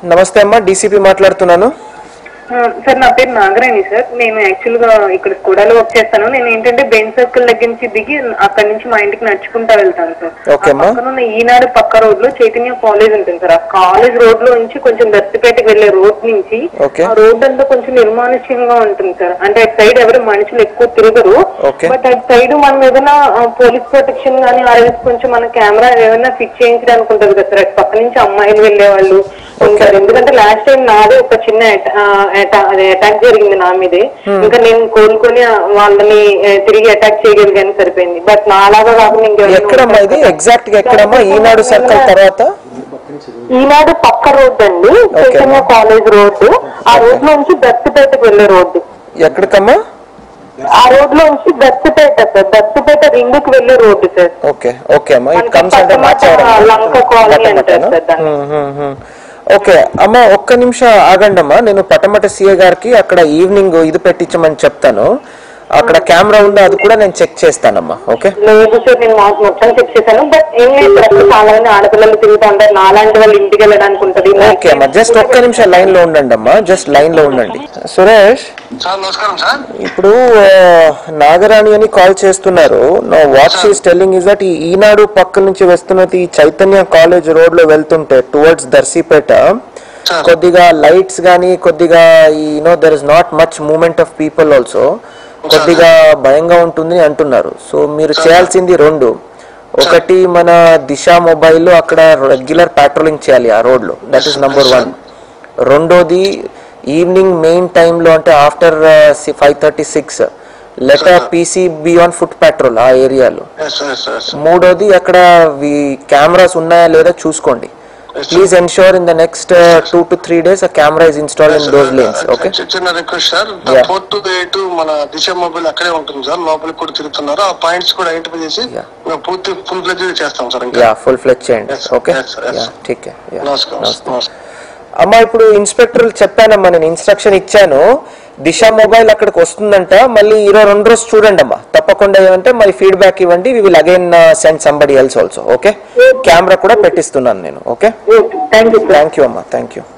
నమస్తే అమ్మా డీసీపీ మాట్లాడుతున్నాను ఆ, సార్ నా పేరు నాగరాణి సార్ నేను యాక్చువల్ గా ఇక్కడ స్కూడాలో వర్క్ చేస్తాను నేను ఏంటంటే బెన్ సర్కిల్ దగ్గర నుంచి దిగి అక్కడి నుంచి మా ఇంటికి నడుచుకుంటా వెళ్తాను సార్ ఓకే అమ్మా. ఆ పక్కన ఉన్న ఈనాడు పక్క రోడ్ లో చైతన్య కాలేజ్ ఉంటుంది సార్ ఆ కాలేజ్ రోడ్ లో నుంచి కొంచెం దర్శపేటకి వెళ్లే రోడ్ నుంచి ఓకే. ఆ రోడ్ అంతా కొంచెం నిర్మానుష్యంగా ఉంటుంది సార్ అంటే అటు సైడ్ ఎవరు మనుషులు ఎక్కువ తిరగరు ఓకే. బట్ అటు సైడ్ మనం ఏదైనా పోలీస్ ప్రొటెక్షన్ గానీ ఆర్ఎస్ కొంచెం మన కెమెరా ఏదైనా ఫిక్స్ చేయించడానికి ఉంటుంది కదా సార్ అటు పక్క నుంచి అమ్మాయిలు వెళ్లే వాళ్ళు ఉంటారు ఎందుకంటే లాస్ట్ టైం నాదే ఒక చిన్న అటాక్ జరిగింది నా మీదే ఇంకా నేను కోలుకొని ఆ, వాళ్ళని ఆ, తిరిగి అటాక్ చేయగలిగాను సరిపోయింది బట్ నాలాగా కాకుండా ఇంకెవరైనా ఎక్కడమ్మా ఇది ఉంటారు. ఎగ్జాక్ట్ గా ఎక్కడమ్మా ఈనాడు సర్కిల్ తర్వాత ఈనాడు పక్క రోడ్ అండి ఓకే. చైతన్య కాలేజ్ రోడ్డు ఆ రోడ్ నుంచి దత్తుపేటకు వెళ్లే రోడ్డు ఎక్కడికమ్మా ఆ రోడ్ లో నుంచి దత్తుపేట సార్ దత్తుపేట రింగుకి వెళ్లే రోడ్డు సార్ ఓకే ఓకే అమ్మా ఇట్ మనకి కమ్స్ అంటే పక్కన లంక కాలనీ అంటారు సార్ దాన్ని. ఓకే అమ్మా ఒక్క నిమిషం ఆగండి అమ్మా నేను పటమట సీఏ గారికి అక్కడ ఈవినింగ్ ఇది పెట్టించమని చెప్తాను అక్కడ కెమెరా ఉందో అది కూడా నేను చెక్ చేస్తానమ్మా ఓకే లేదు సార్ నేను మా- మొత్తం చెక్ చేశాను బట్ ఏం లేదు సార్ అక్కడ చాలా మంది ఆడపిల్లలు తిరుగుతూ ఉంటారు నాలాంటి వాళ్ళు ఇంటికి వెళ్ళడానికి ఉంటది ఓకే అమ్మా జస్ట్ ఒక్క నిమిషం లైన్ లో ఉండండి అమ్మా జస్ట్ లైన్ లో ఉండండి సురేష్ సార్ నమస్కారం సార్ ఇప్పుడు ఆ, నాగరాణి అని కాల్ చేస్తున్నారు no what she's telling is that ఈ ఈనాడు పక్క నుంచి వస్తున్నది ఈ చైతన్య కాలేజ్ రోడ్ లో వెళ్తుంటే టువర్డ్స్ దర్శిపేట సార్. కొద్దిగా లైట్స్ గానీ కొద్దిగా ఈ no there is not much movement of people also కొద్దిగా భయంగా ఉంటుంది అంటున్నారు సో మీరు చేయాల్సింది రెండు ఒకటి మన దిశ మొబైల్ అక్కడ రెగ్యులర్ పాట్రోలింగ్ చేయాలి ఆ రోడ్ లో దట్ ఈస్ నంబర్ వన్ రెండోది ఈవినింగ్ మెయిన్ టైంలో అంటే after five thirty six let PC beyond foot patrol ఆ ఏరియాలో ఎస్ ఎస్ ఎస్ మూడోది అక్కడ కెమెరాస్ ఉన్నాయా లేదా చూసుకోండి please ensure in the next two to three days ఆ camera is install in those lanes okay చిన్న request sir Yeah. Four to eight మన దిశ మొబైల్ అక్కడే ఉంటుంది సార్ లోపలికి కూడా తిరుగుతున్నారు ఆ పాయింట్స్ కూడా ఐడెంటిఫై చేసి Yeah. మేము పూర్తి ఫుల్ ఫ్లెజ్ చేస్తాం సార్ ఇంకా యా ఫుల్ ఫ్లెచ్ చేయండి Yes, okay yes, yes. Yeah ఠీక్ హై. Yeah. నమస్కారం నమస్తే. నమస్కారం అమ్మా ఇప్పుడు ఇన్స్పెక్టర్ చెప్పానమ్మా నేను ఇన్స్ట్రక్షన్ ఇచ్చాను దిశ మొబైల్ అక్కడికి వస్తుందంట మళ్ళీ ఈరోజు రెండు రోజు చూడండి అమ్మా తప్పకుండా ఏమంటే మరి ఫీడ్బ్యాక్ ఇవ్వండి we will again send somebody else also okay camera కూడా పెట్టిస్తున్నాను నేను okay thank you sir thank you అమ్మా థ్యాంక్ యూ